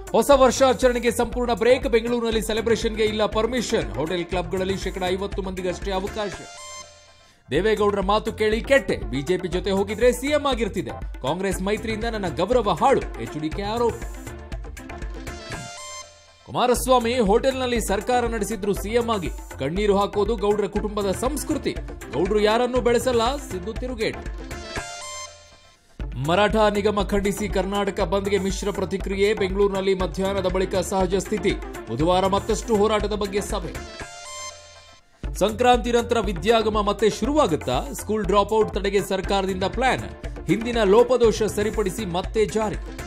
ಹೊಸ ವರ್ಷಾಚರಣೆಗೆ ಸಂಪೂರ್ಣ ಬ್ರೇಕ್ ಬೆಂಗಳೂರಿನಲ್ಲಿ ಸೆಲೆಬ್ರೇಷನ್ಗೆ ಇಲ್ಲ ಪರ್ಮಿಷನ್ ಹೋಟೆಲ್ ಕ್ಲಬ್ಗಳಲ್ಲಿ ಶೇಕಡ ಐವತ್ತು ಮಂದಿಗಷ್ಟೇ ಅವಕಾಶ ದೇವೇಗೌಡರ ಮಾತು ಕೇಳಿ ಕೆಟ್ಟೆ ಬಿಜೆಪಿ ಜೊತೆ ಹೋಗಿದ್ರೆ ಸಿಎಂ ಆಗಿರ್ತಿದೆ ಕಾಂಗ್ರೆಸ್ ಮೈತ್ರಿಯಿಂದ ನನ್ನ ಗೌರವ ಹಾಳು ಎಚ್ಡಿಕೆ ಆರೋಪ ಕುಮಾರಸ್ವಾಮಿ ಹೋಟೆಲ್ನಲ್ಲಿ ಸರ್ಕಾರ ನಡೆಸಿದ್ರು ಸಿಎಂ ಆಗಿ ಕಣ್ಣೀರು ಹಾಕೋದು ಗೌಡ್ರ ಕುಟುಂಬದ ಸಂಸ್ಕೃತಿ ಗೌಡ್ರು ಯಾರನ್ನೂ ಬೆಳೆಸಲ್ಲ ಸಿದ್ದು ತಿರುಗೇಟು ಮರಾಠ ನಿಗಮ ಖಂಡಿಸಿ ಕರ್ನಾಟಕ ಬಂದ್ಗೆ ಮಿಶ್ರ ಪ್ರತಿಕ್ರಿಯೆ ಬೆಂಗಳೂರಿನಲ್ಲಿ ಮಧ್ಯಾಹ್ನದ ಬಳಿಕ ಸಹಜ ಸ್ಥಿತಿ ಬುಧವಾರ ಮತ್ತಷ್ಟು ಹೋರಾಟದ ಬಗ್ಗೆ ಸಭೆ ಸಂಕ್ರಾಂತಿ ನಂತರ ವಿದ್ಯಾಗಮ ಮತ್ತೆ ಶುರುವಾಗುತ್ತಾ ಸ್ಕೂಲ್ ಡ್ರಾಪ್ ಔಟ್ ತಡೆಗೆ ಸರ್ಕಾರದಿಂದ ಪ್ಲಾನ್ ಹಿಂದಿನ ಲೋಪದೋಷ ಸರಿಪಡಿಸಿ ಮತ್ತೆ ಜಾರಿ